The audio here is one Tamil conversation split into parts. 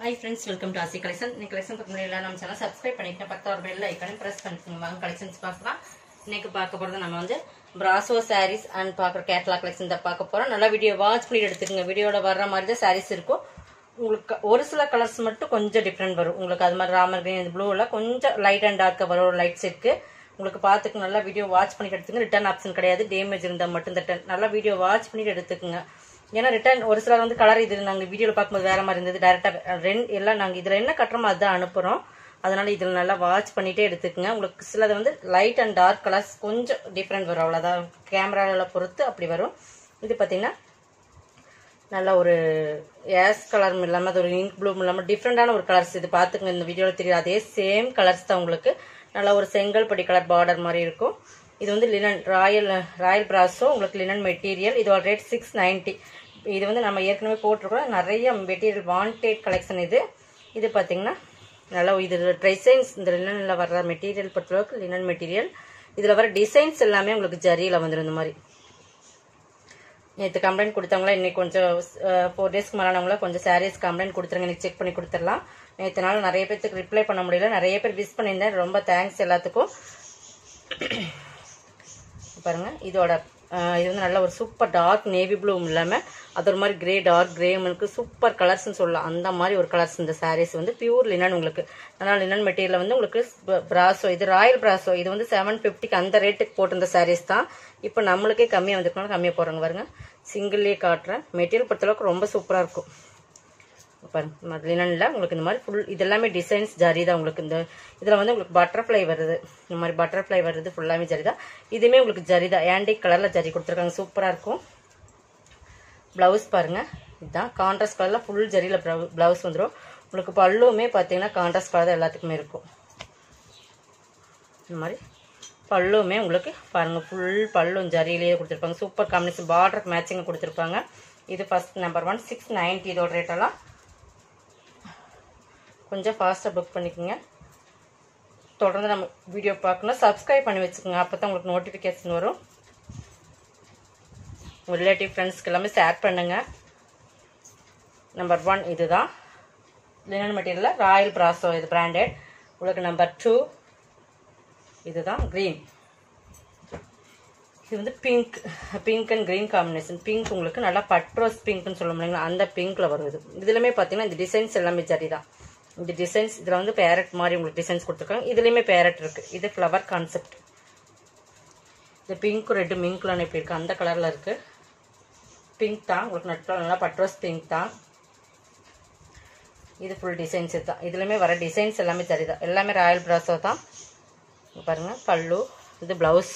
hi friends welcome to Aasi collection இன்னைக்கு கலெக்ஷன் பார்க்க முடியல நம்ம சேனல் சப்ஸ்கிரைப் பண்ணிக்கிட்டேன் பத்தாவது பெல் ஐக்கானே ப்ரெஸ் பண்ணிக்கோங்க வாங்க கலெக்ஷன்ஸ் பார்க்கலாம் இன்னைக்கு பார்க்க போகிறது நம்ம வந்து பிராசோ சாரீஸ் அண்ட் பார்க்குற கேட்லாக் கலெக்ஷன் தான் பார்க்க போகிறோம் நல்லா வீடியோ வாட்ச் பண்ணிட்டு எடுத்துக்கோங்க வீடியோட வர்ற மாதிரி தான் சாரீஸ் இருக்கும் உங்களுக்கு ஒரு சில கலர்ஸ் மட்டும் கொஞ்சம் டிஃப்ரெண்ட் வரும் உங்களுக்கு அது மாதிரி ராமர் கிரீன் ப்ளூவில் கொஞ்சம் லைட் அண்ட் டார்க்காக வரும் லைட்ஸ் இருக்குது உங்களுக்கு பார்த்துக்கு நல்லா வீடியோ வாட்ச் பண்ணிட்டு எடுத்துங்க ரிட்டர்ன் ஆப்ஷன் கிடையாது டேமேஜ் இருந்தால் மட்டும் ரிட்டர்ன் நல்லா வீடியோ வாட்ச் பண்ணிட்டு எடுத்துக்கோங்க ஏன்னா ரிட்டர்ன் ஒரு சிலர் வந்து கலர் இது நாங்கள் வீடியோவில் பார்க்கும்போது வேற மாதிரி இருந்தது டேரெக்டாக ரெண்டு எல்லாம் நாங்கள் இதில் என்ன கட்டுறோமோ அதுதான் அனுப்புகிறோம் அதனால இதில் நல்லா வாட்ச் பண்ணிட்டே எடுத்துக்கோங்க உங்களுக்கு சிலது வந்து லைட் அண்ட் டார்க் கலர்ஸ் கொஞ்சம் டிஃப்ரெண்ட் வரும் அவ்வளோதான் கேமராவில் பொறுத்து அப்படி வரும் இது பார்த்தீங்கன்னா நல்ல ஒரு ஏஸ் கலர் இல்லாமல் அது ஒரு இங்க் ப்ளூ இல்லாமல் டிஃப்ரெண்டான ஒரு கலர்ஸ் இது பார்த்துக்கங்க இந்த வீடியோவில் தெரியும் அதே சேம் கலர்ஸ் தான் உங்களுக்கு நல்ல ஒரு செங்கல் படி கலர் பார்டர் மாதிரி இருக்கும் இது வந்து லினன் ராயல் ராயல் பிராஸோ உங்களுக்கு லினன் மெட்டீரியல் இதோட ரேட் சிக்ஸ் நைன்ட்டி இது வந்து நம்ம ஏற்கனவே போட்டிருக்கோம் நிறைய மெட்டீரியல் வாண்டட் கலெக்ஷன் இது இது பார்த்தீங்கன்னா நல்லா இது டிசைன்ஸ் இந்த லினனில் வர்ற மெட்டீரியல் பொறுத்தளவுக்கு லினன் மெட்டீரியல் இதில் வர டிசைன்ஸ் எல்லாமே உங்களுக்கு ஜரியில் வந்துடும் இந்த மாதிரி நேற்று கம்ப்ளைண்ட் கொடுத்தவங்களா இன்னைக்கு கொஞ்சம் ஃபோர் டேஸ்க்கு மேலானவங்கள கொஞ்சம் சாரீஸ் கம்ப்ளைண்ட் கொடுத்துருங்க இன்னைக்கு செக் பண்ணி கொடுத்துடலாம் நேற்று நாள் நிறைய பேர்த்துக்கு ரிப்ளை பண்ண முடியல நிறைய பேர் விஷ் பண்ணியிருந்தேன் ரொம்ப தேங்க்ஸ் எல்லாத்துக்கும் பாருங்க இதோட இது வந்து நல்ல ஒரு சூப்பர் டார்க் நேவி ப்ளூ இல்லாமல் அது ஒரு மாதிரி கிரே டார்க் கிரே இருக்கு சூப்பர் கலர்ஸ்னு சொல்லலாம் அந்த மாதிரி ஒரு கலர்ஸ் இந்த சாரீஸ் வந்து பியூர் லினன் உங்களுக்கு நல்லா லினன் மெட்டீரியல் வந்து உங்களுக்கு பிராசோ இது ராயல் பிராசோ இது வந்து செவன் ஃபிஃப்டிக்கு அந்த ரேட்டுக்கு போட்டிருந்த சாரீஸ் தான் இப்போ நம்மளுக்கே கம்மியாக வந்துருக்கனால கம்மியாக போடுறாங்க பாருங்க சிங்கிள்லேயே காட்டுறேன் மெட்டீரியல் பொறுத்தளவுக்கு ரொம்ப சூப்பராக இருக்கும் பாருங்க லினனில் உங்களுக்கு இந்த மாதிரி ஃபுல் இது எல்லாமே டிசைன்ஸ் ஜரி தான் உங்களுக்கு இந்த இதில் வந்து உங்களுக்கு பட்டர்ஃப்ளை வருது இந்த மாதிரி பட்டர்ஃப்ளை வருது ஃபுல்லாமே ஜரி தான் இதுவுமே உங்களுக்கு ஜரி தான் ஆன்டிக் கலரில் ஜரி கொடுத்துருக்காங்க சூப்பராக இருக்கும் ப்ளவுஸ் பாருங்கள் இதுதான் கான்ட்ராஸ்ட் கலரில் ஃபுல் ஜரியில் ப்ளவுஸ் வந்துடும் உங்களுக்கு பல்லுமே பார்த்தீங்கன்னா கான்ட்ராஸ்ட் கலர் தான் எல்லாத்துக்குமே இருக்கும் இந்த மாதிரி பல்லுமே உங்களுக்கு பாருங்கள் ஃபுல் பல்லும் ஜரியிலேயே கொடுத்துருப்பாங்க சூப்பர் காம்பினேஷன் பார்டருக்கு மேட்சிங்காக கொடுத்துருப்பாங்க இது first number one six ninety இதோட ரேட்டெல்லாம் கொஞ்சம் ஃபாஸ்ட்டாக புக் பண்ணிக்கோங்க தொடர்ந்து நம்ம வீடியோ பார்க்கணும் சப்ஸ்கிரைப் பண்ணி வச்சுக்கோங்க அப்போ தான் உங்களுக்கு நோட்டிஃபிகேஷன் வரும் உங்கள் ரிலேட்டிவ் ஃப்ரெண்ட்ஸ்க்கு எல்லாமே ஷேர் பண்ணுங்கள் நம்பர் ஒன் இது தான் லினன் மெட்டீரியலில் ராயல் பிராசோ இது பிராண்டட் உங்களுக்கு நம்பர் டூ இதுதான் க்ரீன் இது வந்து pink pink and green combination pink உங்களுக்கு நல்லா பட்ரோஸ் பிங்க்னு சொல்ல முடியுங்களா அந்த பிங்க்ல வரும் இது இதுலையுமே பார்த்தீங்கன்னா இந்த டிசைன்ஸ் எல்லாமே சரி தான் இந்த டிசைன்ஸ் இதில் வந்து பேரட் மாதிரி உங்களுக்கு டிசைன்ஸ் கொடுத்துருக்காங்க இதுலேயுமே பேரட் இருக்குது இது ஃப்ளவர் கான்செப்ட் இது பிங்க் ரெட்டு மிங்க்லாம் எப்படி இருக்குது அந்த கலரில் இருக்குது பிங்க் தான் உங்களுக்கு நட்டு நல்லா பட்ரோஸ் பிங்க் தான் இது ஃபுல் டிசைன்ஸ் தான் இதுலேயுமே வர டிசைன்ஸ் எல்லாமே சரி தான் எல்லாமே ராயல் பிராசோ தான் பாருங்கள் பல்லு இது ப்ளவுஸ்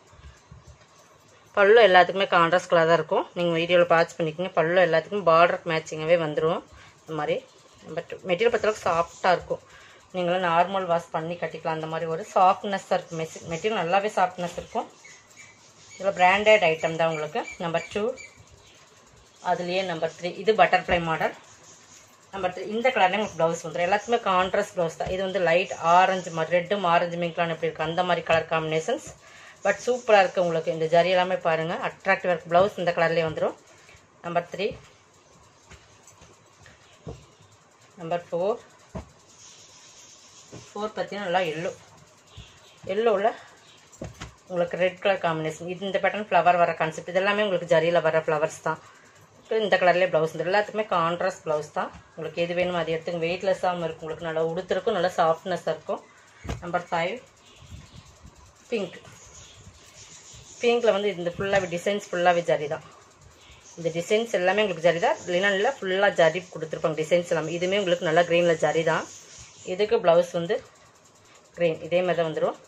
பல்லு எல்லாத்துக்குமே கான்ட்ராஸ்ட் கலர் தான் இருக்கும் நீங்கள் வீடியோவில் பார்த்து பண்ணிக்கோங்க பல்லு எல்லாத்துக்கும் பார்டருக்கு மேட்சிங்காகவே வந்துடும் இந்த மாதிரி பட் மெட்டீரியல் பொறுத்தளவுக்கு சாஃப்டாக இருக்கும் நீங்களும் நார்மல் வாஷ் பண்ணி கட்டிக்கலாம் அந்த மாதிரி ஒரு சாஃப்ட்னஸ்ஸாக இருக்கும் மெசி மெட்டீரியல் நல்லாவே சாஃப்ட்னஸ் இருக்கும் இதில் பிராண்டட் ஐட்டம் தான் உங்களுக்கு நம்பர் டூ அதுலேயே நம்பர் த்ரீ இது பட்டர்ஃப்ளை மாடல் நம்பர் த்ரீ இந்த கலர்லேயே உங்களுக்கு ப்ளவுஸ் வந்துடும் எல்லாத்துக்குமே கான்ட்ராஸ்ட் ப்ளவுஸ் தான் இது வந்து லைட் ஆரஞ்சு மாதிரி ரெட்டும் ஆரஞ்சு மிங்க்லாம் எப்படி இருக்குது அந்த மாதிரி கலர் காம்பினேஷன்ஸ் பட் சூப்பராக இருக்குது உங்களுக்கு இந்த ஜரி எல்லாமே பாருங்கள் அட்ராக்டிவாக இருக்குது ப்ளவுஸ் இந்த கலர்லேயே வந்துடும் number three number four four பார்த்தீங்கன்னா நல்லா எல்லோ எல்லோவில் உங்களுக்கு ரெட் கலர் காம்பினேஷன் இது இந்த பேட்டர்ன் ஃப்ளவர் வர கான்செப்ட் இதெல்லாமே உங்களுக்கு ஜரியில் வர ஃப்ளவர்ஸ் தான் இந்த கலர்லேயே ப்ளவுஸ் இந்த எல்லாத்துக்குமே கான்ட்ராஸ்ட் ப்ளவுஸ் தான் உங்களுக்கு எது வேணுமோ அது எடுத்துங்க வெயிட்லெஸ்ஸாகவும் இருக்கும் உங்களுக்கு நல்லா உடுத்துருக்கும் நல்லா சாஃப்ட்னஸாக இருக்கும் நம்பர் ஃபைவ் பிங்க் பிங்க்கில் வந்து இந்த ஃபுல்லாகவே டிசைன்ஸ் ஃபுல்லாகவே ஜரி தான் இந்த டிசைன்ஸ் எல்லாமே உங்களுக்கு ஜரி தான் லினனில் ஃபுல்லாக ஜரி கொடுத்துருப்பாங்க டிசைன்ஸ் எல்லாமே இதுவுமே உங்களுக்கு நல்லா க்ரீனில் ஜரி தான் இதுக்கு ப்ளவுஸ் வந்து க்ரீன் இதே மாதிரி தான் வந்துடும்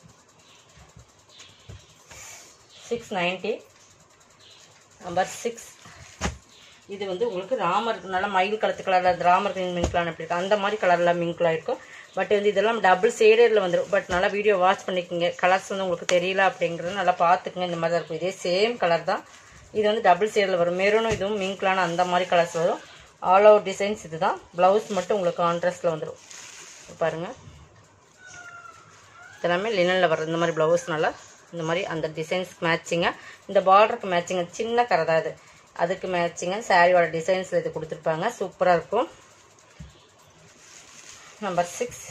சிக்ஸ் நைன்ட்டி நம்பர் சிக்ஸ் இது வந்து உங்களுக்கு ராமர் நல்லா மயில் கலத்து கலரில் ராமர் கிரீன் மிங்க்லாம் எப்படி இருக்கும் அந்த மாதிரி கலரில் மிங்க்லாம் இருக்கும் பட் வந்து இதெல்லாம் டபுள் ஷேடடில் வந்துடும் பட் நல்லா வீடியோ வாட்ச் பண்ணிக்கோங்க கலர்ஸ் வந்து உங்களுக்கு தெரியல அப்படிங்கிறது நல்லா பார்த்துக்குங்க இந்த மாதிரி தான் இருக்கும் இதே சேம் கலர் தான் இது வந்து டபுள் ஷேடில் வரும் மெரூனும் இதுவும் மிங்க்லான அந்த மாதிரி கலர்ஸ் வரும் ஆல் ஓவர் டிசைன்ஸ் இது தான் ப்ளவுஸ் மட்டும் உங்களுக்கு கான்ட்ராஸ்டில் வந்துடும் பாருங்கள் இதெல்லாமே லினனில் வர இந்த மாதிரி ப்ளவுஸ் நல்லா இந்த மாதிரி அந்த டிசைன்ஸ் மேட்சிங்காக இந்த பார்டருக்கு மேட்சிங்காக சின்ன கரை தான் இது அதுக்கு மேட்சிங்காக சாரியோட டிசைன்ஸில் இது கொடுத்துருப்பாங்க சூப்பராக இருக்கும் நம்பர் சிக்ஸ்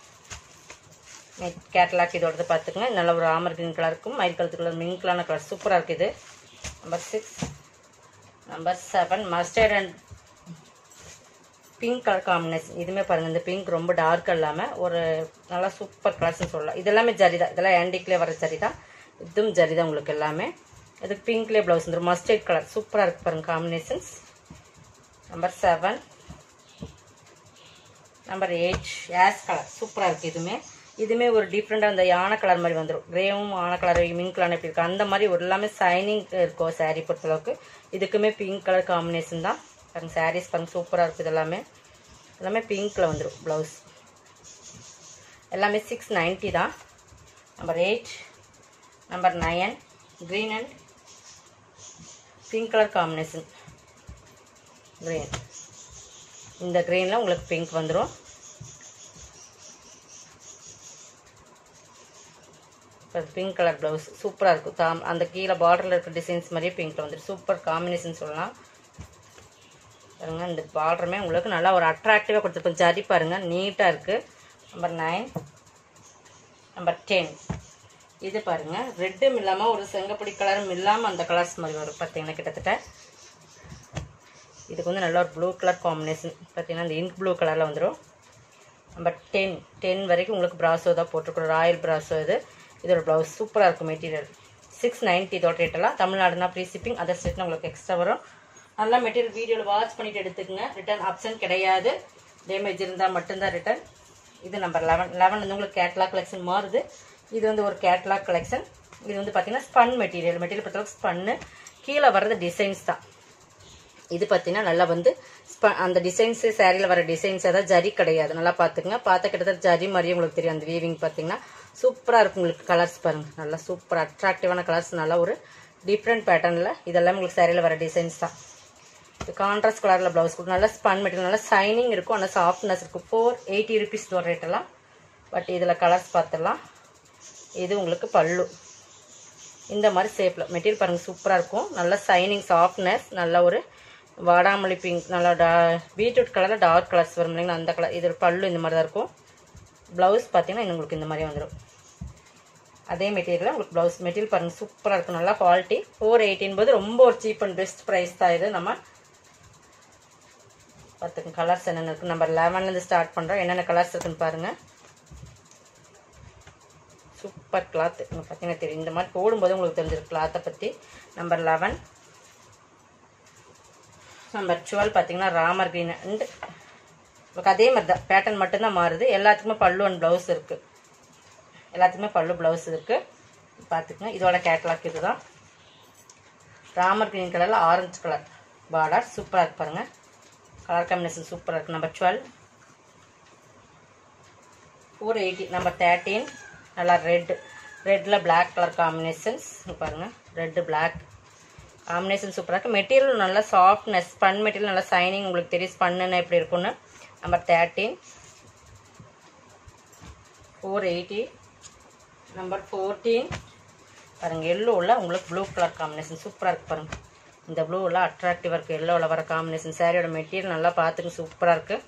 கேட்லாக் இதோடது பார்த்துக்கங்க நல்ல ஒரு ஆமர் கிரீன் கலர் இருக்கும் மயில் கலத்து கலர் மிங்க்லான கலர் சூப்பராக இருக்குது இது number six number seven mustard and pink colour combination இதுவுமே பாருங்கள் இந்த பிங்க் ரொம்ப டார்க்காக இல்லாமல் ஒரு நல்லா சூப்பர் கலர்ஸ்னு சொல்லலாம் இது எல்லாமே ஜரி தான் இதெல்லாம் ஆன்டிக்லேயே வர ஜரி தான் இதுவும் ஜரி தான் உங்களுக்கு எல்லாமே இதுக்கு பிங்க்லேயே ப்ளவுஸ் வந்துடும் மஸ்டர்ட் கலர் சூப்பராக இருக்குது பாருங்கள் combinations number seven number eight ash colour சூப்பராக இருக்குது இதுவுமே இதுவுமே ஒரு டிஃப்ரெண்ட்டாக அந்த யானை கலர் மாதிரி வந்துடும் கிரேவும் ஆன கலர் மிங்க் கலர் எப்படி இருக்குது அந்த மாதிரி ஒரு எல்லாமே சைனிங் இருக்கும் சாரீ பொறுத்தளவுக்கு இதுக்குமே பிங்க் கலர் காம்பினேஷன் தான் பாருங்க சாரீஸ் பாருங்க சூப்பராக இருக்குது எல்லாமே எல்லாமே பிங்க்கில் வந்துடும் ப்ளவுஸ் எல்லாமே சிக்ஸ் நைன்ட்டி தான் number eight number nine green and pink colour combination green இந்த க்ரீனில் உங்களுக்கு பிங்க் வந்துடும் பிங்க் கலர் ப்ளவுஸ் சூப்பராக இருக்கும் தாம் அந்த கீழே பார்டரில் இருக்க டிசைன்ஸ் மாதிரியே பிங்க்கில் வந்துடும் சூப்பர் காம்பினேஷன் சொல்லலாம் பாருங்க இந்த பார்டருமே உங்களுக்கு நல்லா ஒரு அட்ராக்டிவாக கொடுத்துருப்போம் ஜரி பாருங்க நீட்டாக இருக்குது நம்பர் நைன் நம்பர் டென் இது பாருங்க ரெட்டும் இல்லாமல் ஒரு செங்கப்பொடி கலரும் இல்லாமல் அந்த கலர்ஸ் மாதிரி வரும் பார்த்தீங்கன்னா கிட்டத்தட்ட இதுக்கு வந்து நல்ல ஒரு ப்ளூ கலர் காம்பினேஷன் பார்த்தீங்கன்னா இந்த இங்க் ப்ளூ கலரில் வந்துடும் நம்பர் டென் டென் வரைக்கும் உங்களுக்கு ப்ராஸோ தான் போட்டிருக்கோம் ராயல் ப்ராஸோ இது இதோட ப்ளவுஸ் சூப்பராக இருக்கும் மெட்டீரியல் சிக்ஸ் நைன்ட்டி இதோட ரேட்டெல்லாம் தமிழ்நாடுனா ஃப்ரீ ஷிப்பிங் அதர் ஸ்டேட்னா உங்களுக்கு எக்ஸ்ட்ரா வரும் நல்லா மெட்டீரியல் வீடியோவில் வாட்ச் பண்ணிட்டு எடுத்துக்கங்க ரிட்டர்ன் ஆப்ஷன் கிடையாது டேமேஜ் இருந்தால் மட்டும்தான் ரிட்டர்ன் இது நம்பர் லெவன் லெவன் வந்து உங்களுக்கு கேட்லாக் கலெக்ஷன் மாறுது இது வந்து ஒரு கேட்லாக் கலெக்ஷன் இது வந்து பார்த்தீங்கன்னா ஸ்பன் மெட்டீரியல் மெட்டீரியல் பொறுத்தளவுக்கு ஸ்பன்னு கீழே வர்றது டிசைன்ஸ் தான் இது பார்த்தீங்கன்னா நல்லா வந்து ஸ்ப- அந்த டிசைன்ஸு சேரீல வர டிசைன்ஸ் அதாவது ஜரி கிடையாது நல்லா பார்த்துக்குங்க பார்த்தா கிட்டத்தட்ட ஜரி மாதிரியே உங்களுக்கு தெரியும் அந்த வீவிங் பார்த்தீங்கன்னா சூப்பராக இருக்கும் உங்களுக்கு கலர்ஸ் பாருங்க நல்லா சூப்பர் அட்ராக்டிவான கலர்ஸ் நல்லா ஒரு டிஃப்ரெண்ட் பேட்டர்னில் இதெல்லாம் உங்களுக்கு சேரீல வர டிசைன்ஸ் தான் இது கான்ட்ராஸ்ட் கலரில் ப்ளவுஸ் கொடுக்கும் நல்லா ஸ்பன் மெட்டீரியல் நல்லா சைனிங் இருக்கும் ஆனால் சாஃப்ட்னஸ் இருக்கும் ஃபோர் எயிட்டி ருபீஸ் ஒரு ரேட்டெல்லாம் பட் இதில் கலர்ஸ் பார்த்துடலாம் இது உங்களுக்கு பல்லு இந்த மாதிரி ஷேப்பில் மெட்டீரியல் பாருங்கள் சூப்பராக இருக்கும் நல்லா சைனிங் சாஃப்ட்னஸ் நல்ல ஒரு வாடாமல்லி பிங்க் நல்லா டா பீட்ரூட் கலரில் டார்க் கலர்ஸ் வரும் இல்லைங்களா அந்த கலர் இது பல்லு இந்த மாதிரி தான் இருக்கும் ப்ளவுஸ் பார்த்தீங்கன்னா இன்னும் உங்களுக்கு இந்த மாதிரி வந்துடும் அதே மெட்டீரியல் உங்களுக்கு ப்ளவுஸ் மெட்டீரியல் பாருங்கள் சூப்பராக இருக்கும் நல்லா குவாலிட்டி ஃபோர் எயிட்டின் போது ரொம்ப ஒரு சீப் அண்ட் பெஸ்ட் ப்ரைஸ் தான் இது நம்ம பார்த்துங்க கலர்ஸ் என்னென்ன இருக்குது நம்பர் லெவன்லேருந்து ஸ்டார்ட் பண்ணுறோம் என்னென்ன கலர்ஸ் இருக்குன்னு பாருங்கள் சூப்பர் கிளாத் இங்கே பார்த்தீங்கன்னா தெரியும் இந்த மாதிரி போடும்போது உங்களுக்கு தெரிஞ்சிருக்கு கிளாத்தை பற்றி நம்பர் லெவன் நம்பர் டுவெல் பார்த்தீங்கன்னா ராமர் க்ரீன் அண்ட் உங்களுக்கு அதே மாதிரி தான் பேட்டர்ன் மட்டும்தான் மாறுது எல்லாத்துக்குமே பல்லு அண்ட் ப்ளவுஸ் இருக்குது எல்லாத்துக்குமே பல்லு ப்ளவுஸ் இருக்குது பார்த்துக்குங்க இதோட கேட்லாக் இதுதான் ராமர் க்ரீன் கலரில் ஆரஞ்சு கலர் பார்டர் சூப்பராக இருக்கு பாருங்கள் கலர் காம்பினேஷன் சூப்பராக இருக்குது number twelve four eighty number thirteen நல்லா ரெட் ரெட்டில் பிளாக் கலர் காம்பினேஷன்ஸ் பாருங்கள் ரெட்டு பிளாக் காம்பினேஷன் சூப்பராக இருக்குது மெட்டீரியல் நல்லா சாஃப்ட்னஸ் ஸ்பன் மெட்டீரியல் நல்லா சைனிங் உங்களுக்கு தெரியும் ஸ்பன்னுன்னு எப்படி இருக்கும்னு number thirteen four eighty number fourteen பாருங்கள் எல்லோவில் உங்களுக்கு ப்ளூ கலர் காம்பினேஷன் சூப்பராக இருக்குது பாருங்கள் இந்த ப்ளூவில் அட்ராக்டிவாக இருக்குது எல்லோவில் வர காம்பினேஷன் சாரியோட மெட்டீரியல் நல்லா பார்த்துங்க சூப்பராக இருக்குது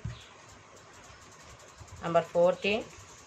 நம்பர் ஃபோர்டீன்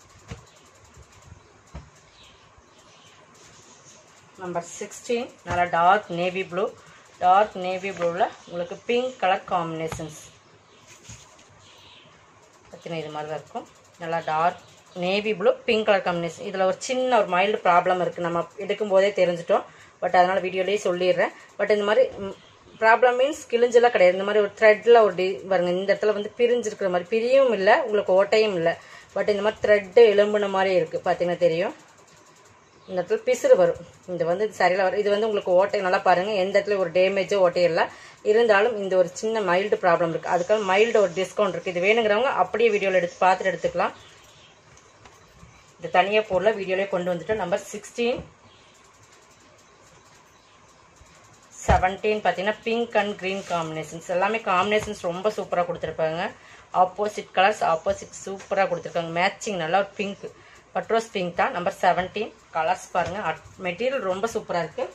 நம்பர் சிக்ஸ்டீன் நல்லா dark navy blue dark navy ப்ளூவில் உங்களுக்கு பிங்க் கலர் காம்பினேஷன்ஸ் பார்த்தீங்கன்னா இது மாதிரி தான் இருக்கும் நல்லா dark navy blue pink colour combination இதில் ஒரு சின்ன ஒரு மைல்டு ப்ராப்ளம் இருக்குது நம்ம எடுக்கும் போதே தெரிஞ்சிட்டோம் பட் அதனால் வீடியோலேயே சொல்லிடுறேன் பட் இந்த மாதிரி ப்ராப்ளம் மீன்ஸ் கிழிஞ்செல்லாம் கிடையாது இந்த மாதிரி ஒரு த்ரெட்டில் ஒரு டி பாருங்க இந்த இடத்துல வந்து பிரிஞ்சிருக்கிற மாதிரி பிரியும் இல்லை உங்களுக்கு ஓட்டையும் இல்லை பட் இந்த மாதிரி த்ரெட்டு எலும்புன மாதிரி இருக்குது பார்த்தீங்கன்னா தெரியும் இந்த இடத்துல பிசுறு வரும் இந்த வந்து சரியில் வரும் இது வந்து உங்களுக்கு ஓட்டை நல்லா பாருங்கள் எந்த இடத்துல ஒரு டேமேஜோ ஓட்டை இல்லை இருந்தாலும் இந்த ஒரு சின்ன மைல்டு ப்ராப்ளம் இருக்குது அதுக்காக மைல்டு ஒரு டிஸ்கவுண்ட் இருக்குது இது வேணுங்கிறவங்க அப்படியே வீடியோவில் எடுத்து பார்த்துட்டு எடுத்துக்கலாம் இது தனியாக போடல வீடியோலேயே கொண்டு வந்துட்டோம் நம்பர் சிக்ஸ்டீன் செவன்டீன் பார்த்தீங்கன்னா பிங்க் அண்ட் க்ரீன் காம்பினேஷன்ஸ் எல்லாமே காம்பினேஷன்ஸ் ரொம்ப சூப்பராக கொடுத்துருப்பாங்க ஆப்போசிட் கலர்ஸ் ஆப்போசிட் சூப்பராக கொடுத்துருக்காங்க மேட்சிங் நல்லா ஒரு பிங்க் பட்ரோஸ் பிங்க் தான் நம்பர் செவன்டீன் கலர்ஸ் பாருங்கள் மெட்டீரியல் ரொம்ப சூப்பராக இருக்குது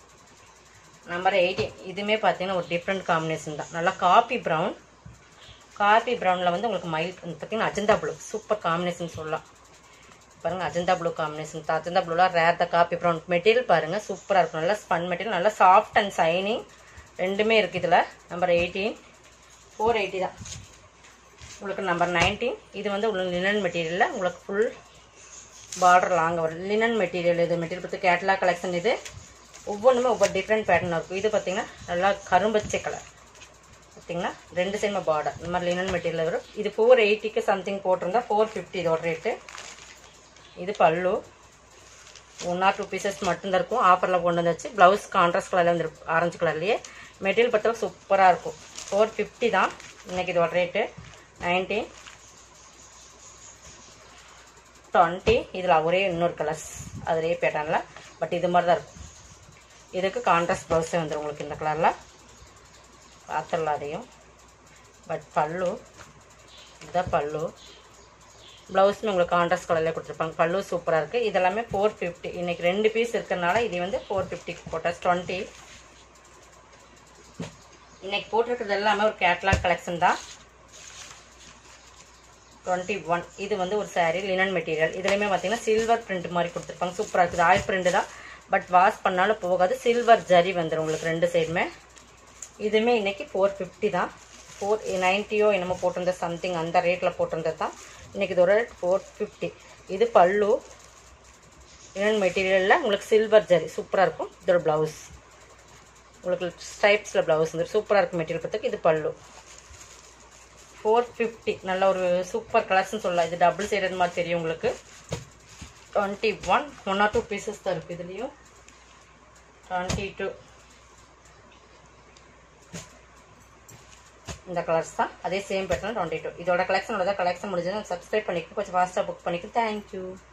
நம்பர் எயிட்டீன் இதுவுமே பார்த்தீங்கன்னா ஒரு டிஃப்ரெண்ட் காம்பினேஷன் தான் நல்லா காப்பி ப்ரௌன் காபி ப்ரௌனில் வந்து உங்களுக்கு மயில் பார்த்தீங்கன்னா அஜந்தா ப்ளூ சூப்பர் காம்பினேஷன் சொல்லலாம் பாருங்க அஜந்தா ப்ளூ காம்பினேஷன் அஜந்தா ப்ளூலாம் rare the coffee brown material பாருங்க சூப்பராக இருக்கும் நல்லா ஸ்பன் மெட்டீரியல் நல்லா சாஃப்ட் அண்ட் சைனிங் ரெண்டுமே இருக்குது இதில் நம்பர் எயிட்டீன் ஃபோர் எயிட்டி தான் உங்களுக்கு நம்பர் நைன்டீன் இது வந்து உங்களுக்கு லினன் மெட்டீரியலில் உங்களுக்கு ஃபுல் பார்டர் லாங்காக வரும் லினன் மெட்டீரியல் இது மெட்டீரியல் பார்த்து கேட்லாக் கலெக்ஷன் இது ஒவ்வொன்றுமே ஒவ்வொரு டிஃப்ரெண்ட் பேட்டர்னாக இருக்கும் இது பார்த்தீங்கன்னா நல்லா கரும்பச்சை கலர் பார்த்தீங்கன்னா ரெண்டு சைடுமே பார்டர் இந்த மாதிரி லினன் மெட்டீரியல் வரும் இது ஃபோர் எயிட்டிக்கு சம்திங் போட்டிருந்தா ஃபோர் ஃபிஃப்டி இதோட ரேட்டு இது பல்லு ஒன் ஆர் டூ பீசஸ் மட்டும்தான் இருக்கும் ஆஃபரில் கொண்டு வந்துச்சு ப்ளவுஸ் கான்ட்ராஸ்ட் கலரில் வந்து ஆரஞ்சு கலர்லேயே மெட்டீரியல் பார்த்தா சூப்பராக இருக்கும் ஃபோர் ஃபிஃப்டி தான் இன்னைக்கு இதோட ரேட்டு நைன்டீன் டுவெண்ட்டி இதில் ஒரே இன்னொரு கலர்ஸ் அதிலே பேட்டர்னில் பட் இது மாதிரி தான் இருக்கும் இதுக்கு கான்ட்ராஸ்ட் ப்ளவுஸே வந்துடும் உங்களுக்கு இந்த கலரில் பார்த்துடலாம் அதையும் பட் பல்லு இதுதான் பல்லு ப்ளவுஸுமே உங்களுக்கு கான்ட்ராஸ்ட் கலரில் கொடுத்துருப்பாங்க பல்லு சூப்பராக இருக்குது இதெல்லாமே ஃபோர் ஃபிஃப்டி இன்றைக்கி ரெண்டு பீஸ் இருக்கிறனால இது வந்து ஃபோர் ஃபிஃப்டிக்கு போட்டாஸ் டுவெண்ட்டி இன்னைக்கு போட்டிருக்கிறது எல்லாமே ஒரு கேட்லாக் கலெக்ஷன் தான் டுவெண்ட்டி ஒன் இது வந்து ஒரு saree லினன் மெட்டீரியல் இதுலையுமே பார்த்தீங்கன்னா சில்வர் பிரிண்ட் மாதிரி கொடுத்துருப்பாங்க சூப்பராக இருக்குது ஆயில் பிரிண்ட் தான் பட் வாஷ் பண்ணாலும் போகாது சில்வர் ஜரி வந்துடும் உங்களுக்கு ரெண்டு சைடுமே இதுவுமே இன்னைக்கு ஃபோர் ஃபிஃப்டி தான் ஃபோர் நைன்ட்டியோ என்னமோ போட்டிருந்த சம்திங் அந்த ரேட்டில் போட்டிருந்தது தான் இன்னைக்கு இதோட ரேட் ஃபோர் ஃபிஃப்டி இது பல்லு லினன் மெட்டீரியலில் உங்களுக்கு சில்வர் ஜரி சூப்பராக இருக்கும் இதோட ப்ளவுஸ் உங்களுக்கு ஸ்டைப்ஸில் ப்ளவுஸ் வந்து சூப்பராக இருக்கும் மெட்டீரியல் பார்த்துக்கு இது பல்லு ஃபோர் ஃபிஃப்டி நல்ல ஒரு சூப்பர் கலர்ஸ்னு சொல்லலாம் இது டபுள் சைடட் மாதிரி தெரியும் உங்களுக்கு twenty one one or two pieces தான் இருக்குது இதுலேயும் டுவெண்ட்டி டூ இந்த கலர்ஸ் தான் அதே சேம் பேட்டர்ன் டுவெண்ட்டி டூ இதோட கலெக்ஷனோட தான் கலெக்ஷன் முடிஞ்சது சப்ஸ்கிரைப் பண்ணிட்டு கொஞ்சம் ஃபாஸ்ட்டாக புக் பண்ணிக்க தேங்க்யூ